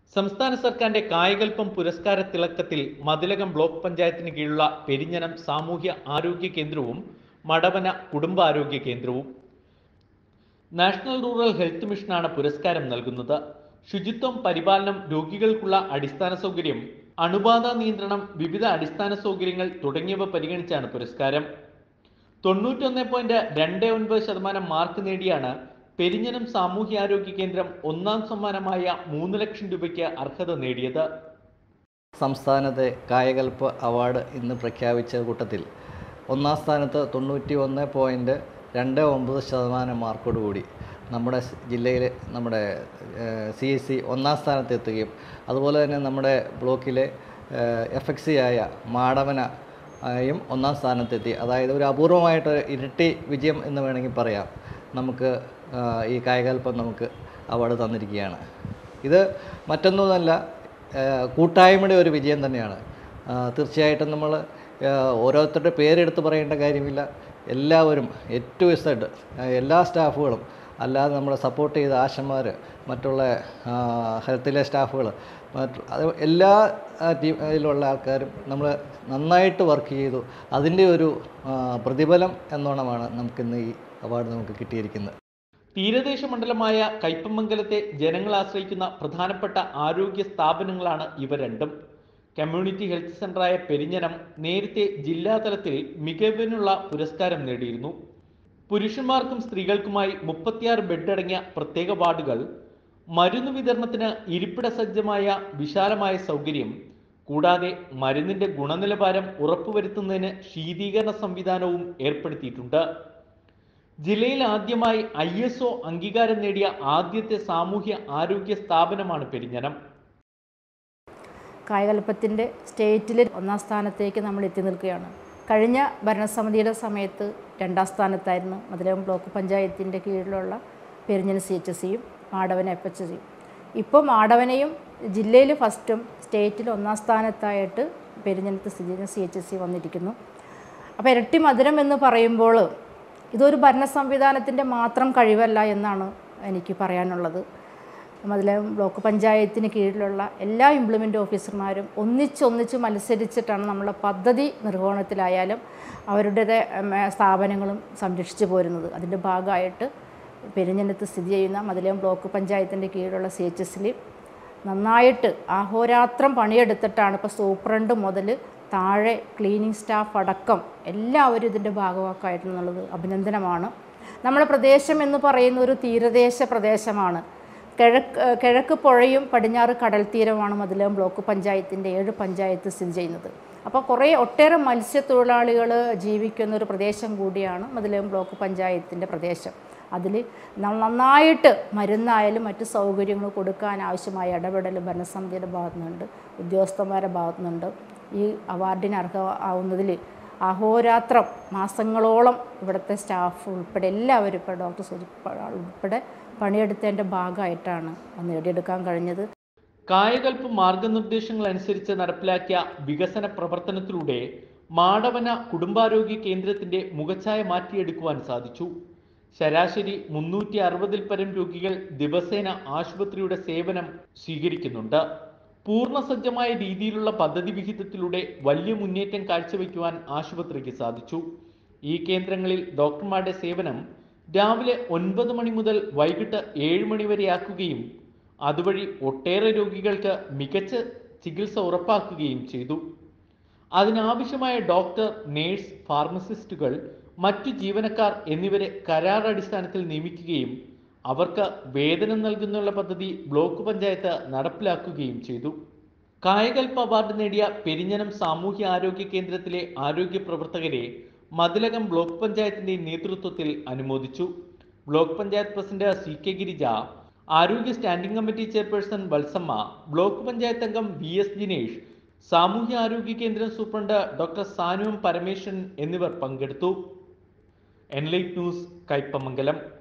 സംസ്ഥാന സർക്കാരിന്റെ കായകൽപ്പം പുരസ്കാര തിളക്കത്തിൽ മതിലകം ബ്ലോക്ക് പഞ്ചായത്തിന് കീഴിലുള്ള പെരിഞ്ഞനം സാമൂഹ്യ ആരോഗ്യ കേന്ദ്രവും മടവന കുടുംബാരോഗ്യ കേന്ദ്രവും നാഷണൽ റൂറൽ ഹെൽത്ത് മിഷനാണ് പുരസ്കാരം നൽകുന്നത് ശുചിത്വം പരിപാലനം രോഗികൾക്കുള്ള അടിസ്ഥാന സൗകര്യം അണുബാധ നിയന്ത്രണം വിവിധ അടിസ്ഥാന സൗകര്യങ്ങൾ തുടങ്ങിയവ പരിഗണിച്ചാണ് പുരസ്കാരം തൊണ്ണൂറ്റൊന്ന് പോയിന്റ് രണ്ട് ഒൻപത് ശതമാനം മാർക്ക് നേടിയാണ് പെരിഞ്ഞനം സാമൂഹ്യാരോഗ്യ കേന്ദ്രം ഒന്നാം സമ്മാനമായ മൂന്ന് ലക്ഷം രൂപയ്ക്ക് അർഹത നേടിയത് സംസ്ഥാനത്തെ കായകൽപ്പ അവാർഡ് ഇന്ന് പ്രഖ്യാപിച്ച കൂട്ടത്തിൽ ഒന്നാം സ്ഥാനത്ത് തൊണ്ണൂറ്റി ഒന്ന് പോയിൻറ്റ് രണ്ട് ഒമ്പത് ശതമാനം മാർക്കോടുകൂടി നമ്മുടെ സ് ജില്ലയിലെ നമ്മുടെ സി എസ് സി ഒന്നാം സ്ഥാനത്ത് എത്തുകയും അതുപോലെ തന്നെ നമ്മുടെ ബ്ലോക്കിലെ എഫ് എക്സ് സി ആയ മാടവന ആയും ഒന്നാം സ്ഥാനത്തെത്തി അതായത് ഒരു അപൂർവമായിട്ട് ഇരട്ടി വിജയം എന്ന് വേണമെങ്കിൽ പറയാം നമുക്ക് ആ, ഈ കായകൽപ്പം നമുക്ക് അവാർഡ് തന്നിരിക്കുകയാണ് ഇത് മറ്റൊന്നുമല്ല ആ, കൂട്ടായ്മയുടെ ഒരു വിജയം തന്നെയാണ് ആ, തീർച്ചയായിട്ടും നമ്മൾ ഓരോരുത്തരുടെ പേരെടുത്ത് പറയേണ്ട കാര്യമില്ല എല്ലാവരും എ ടു ഇസഡ് എല്ലാ സ്റ്റാഫുകളും അല്ലാതെ നമ്മളെ സപ്പോർട്ട് ചെയ്ത ആശന്മാർ മറ്റുള്ള ആ, ഹെൽത്തിലെ സ്റ്റാഫുകൾ മറ്റു അത് എല്ലാ ടീം ഇതിലുള്ള ആൾക്കാരും നമ്മൾ നന്നായിട്ട് വർക്ക് ചെയ്തു അതിൻ്റെ ഒരു ആ, പ്രതിഫലം എന്നോണമാണ് നമുക്കിന്ന് ഈ അവാർഡ് നമുക്ക് കിട്ടിയിരിക്കുന്നത് തീരദേശ മണ്ഡലമായ കയ്പമംഗലത്തെ ജനങ്ങൾ ആശ്രയിക്കുന്ന പ്രധാനപ്പെട്ട ആരോഗ്യ സ്ഥാപനങ്ങളാണ് ഇവ രണ്ടും കമ്മ്യൂണിറ്റി ഹെൽത്ത് സെന്ററായ പെരിഞ്ഞനം നേരത്തെ ജില്ലാതലത്തിൽ മികവിനുള്ള പുരസ്കാരം നേടിയിരുന്നു പുരുഷന്മാർക്കും സ്ത്രീകൾക്കുമായി മുപ്പത്തിയാറ് ബെഡ് അടങ്ങിയ പ്രത്യേക വാർഡുകൾ മരുന്ന് വിതരണത്തിന് ഇരിപ്പിട സജ്ജമായ വിശാലമായ സൗകര്യം കൂടാതെ മരുന്നിന്റെ ഗുണനിലവാരം ഉറപ്പുവരുത്തുന്നതിന് ശീതീകരണ സംവിധാനവും ഏർപ്പെടുത്തിയിട്ടുണ്ട് ജില്ലയിൽ ആദ്യമായി ഐ എസ് ഒ അംഗീകാരം നേടിയ ആദ്യത്തെ സാമൂഹ്യ ആരോഗ്യ സ്ഥാപനമാണ് പെരിഞ്ഞനം കായകൽപ്പത്തിൻ്റെ സ്റ്റേറ്റിൽ ഒന്നാം സ്ഥാനത്തേക്ക് നമ്മൾ എത്തി നിൽക്കുകയാണ് കഴിഞ്ഞ ഭരണസമിതിയുടെ സമയത്ത് രണ്ടാം സ്ഥാനത്തായിരുന്നു മധുരം ബ്ലോക്ക് പഞ്ചായത്തിൻ്റെ കീഴിലുള്ള പെരിഞ്ഞൻ സി എച്ച് സിയും മാടവന എഫ് എച്ച് സിയും ഇപ്പോൾ മാടവനയും ജില്ലയിൽ ഫസ്റ്റും സ്റ്റേറ്റിൽ ഒന്നാം സ്ഥാനത്തായിട്ട് പെരിഞ്ഞനത്ത് സ്ഥിതി ചെയ്യുന്ന സി എച്ച് സി വന്നിരിക്കുന്നു അപ്പോൾ ഇരട്ടി മധുരം എന്ന് പറയുമ്പോൾ ഇതൊരു ഭരണ സംവിധാനത്തിൻ്റെ മാത്രം കഴിവല്ല എന്നാണ് എനിക്ക് പറയാനുള്ളത് അതിലെ ബ്ലോക്ക് പഞ്ചായത്തിന് കീഴിലുള്ള എല്ലാ ഇംപ്ലിമെൻ്റ് ഓഫീസർമാരും ഒന്നിച്ചൊന്നിച്ച് മത്സരിച്ചിട്ടാണ് നമ്മളെ പദ്ധതി നിർവഹണത്തിലായാലും അവരുടെ ഉം, സ്ഥാപനങ്ങളും സംരക്ഷിച്ചു പോരുന്നത് അതിൻ്റെ ഭാഗമായിട്ട് പെരിഞ്ഞനത്ത് സ്ഥിതി ചെയ്യുന്ന മതിലയം ബ്ലോക്ക് പഞ്ചായത്തിൻ്റെ കീഴിലുള്ള സി എച്ച് എസിൽ നന്നായിട്ട് ആഹോരാത്രം പണിയെടുത്തിട്ടാണ് ഇപ്പോൾ സൂപ്രണ്ട് മുതൽ താഴെ ക്ലീനിങ് സ്റ്റാഫ് അടക്കം എല്ലാവരും ഇതിൻ്റെ ഭാഗവാക്കായിട്ടുള്ളത് അഭിനന്ദനമാണ് നമ്മുടെ പ്രദേശം എന്ന് പറയുന്ന ഒരു തീരദേശ പ്രദേശമാണ് കിഴക്ക് കിഴക്ക് പുഴയും പടിഞ്ഞാറ് കടൽ തീരമാണ് മതിലകം ബ്ലോക്ക് പഞ്ചായത്തിൻ്റെ ഏഴ് പഞ്ചായത്ത് സ്ഥിതി ചെയ്യുന്നത് അപ്പോൾ കുറേ ഒട്ടേറെ മത്സ്യത്തൊഴിലാളികൾ ജീവിക്കുന്ന ഒരു പ്രദേശം കൂടിയാണ് മതിലകം ബ്ലോക്ക് പഞ്ചായത്തിൻ്റെ പ്രദേശം അതിൽ നന്നായിട്ട് മരുന്നായാലും മറ്റ് സൗകര്യങ്ങൾ കൊടുക്കാൻ ആവശ്യമായ ഇടപെടൽ ഭരണസമിതിയുടെ ഭാഗത്തു നിന്നുണ്ട് ഉദ്യോഗസ്ഥന്മാരുടെ ഭാഗത്തു നിന്നുണ്ട് ഈ അവാർഡിന് അർഹ ആവുന്നതിൽ അഹോരാത്രം മാസങ്ങളോളം ഇവിടുത്തെ സ്റ്റാഫ് ഉൾപ്പെടെ എല്ലാവരും ഇപ്പോൾ ഡോക്ടർ സുജി ഉൾപ്പെടെ പണിയെടുത്തതിൻ്റെ ഭാഗമായിട്ടാണ് അത് നേടിയെടുക്കാൻ കഴിഞ്ഞത് കായകൽപ്പ് മാർഗനിർദ്ദേശങ്ങൾ അനുസരിച്ച് നടപ്പിലാക്കിയ വികസന പ്രവർത്തനത്തിലൂടെ മാടവന കുടുംബാരോഗ്യ കേന്ദ്രത്തിന്റെ മുഖച്ഛായ മാറ്റിയെടുക്കുവാൻ സാധിച്ചു ശരാശരി മുന്നൂറ്റി അറുപതിൽ പരം രോഗികൾ ദിവസേന ആശുപത്രിയുടെ സേവനം സ്വീകരിക്കുന്നുണ്ട് പൂർണ്ണസജ്ജമായ രീതിയിലുള്ള പദ്ധതി വിഹിതത്തിലൂടെ വലിയ മുന്നേറ്റം കാഴ്ചവെക്കുവാൻ ആശുപത്രിക്ക് സാധിച്ചു ഈ കേന്ദ്രങ്ങളിൽ ഡോക്ടർമാരുടെ സേവനം രാവിലെ ഒൻപത് മണി മുതൽ വൈകിട്ട് ഏഴ് മണി വരെയാക്കുകയും അതുവഴി ഒട്ടേറെ രോഗികൾക്ക് മികച്ച ചികിത്സ ഉറപ്പാക്കുകയും ചെയ്തു അതിനാവശ്യമായ ഡോക്ടർ നേഴ്സ് ഫാർമസിസ്റ്റുകൾ മറ്റു ജീവനക്കാർ എന്നിവരെ കരാർ അടിസ്ഥാനത്തിൽ നിയമിക്കുകയും അവർക്ക് വേതനം നൽകുന്നുള്ള പദ്ധതി ബ്ലോക്ക് പഞ്ചായത്ത് നടപ്പിലാക്കുകയും ചെയ്തു കായകൽപ്പ അവാർഡ് നേടിയ പെരിഞ്ഞനം സാമൂഹ്യ ആരോഗ്യ കേന്ദ്രത്തിലെ ആരോഗ്യ പ്രവർത്തകരെ മതിലകം ബ്ലോക്ക് പഞ്ചായത്തിന്റെ നേതൃത്വത്തിൽ അനുമോദിച്ചു block panchayat president C K Girija ആരോഗ്യ standing committee chairperson Valsamma block panchayat അംഗം വി എസ് ജിനേഷ് സാമൂഹ്യ ആരോഗ്യ കേന്ദ്രം സൂപ്രണ്ട് ഡോക്ടർ സാനുവും പരമേശ്വരൻ എന്നിവർ പങ്കെടുത്തു എൻലൈറ്റ് ന്യൂസ് കയ്പമംഗലം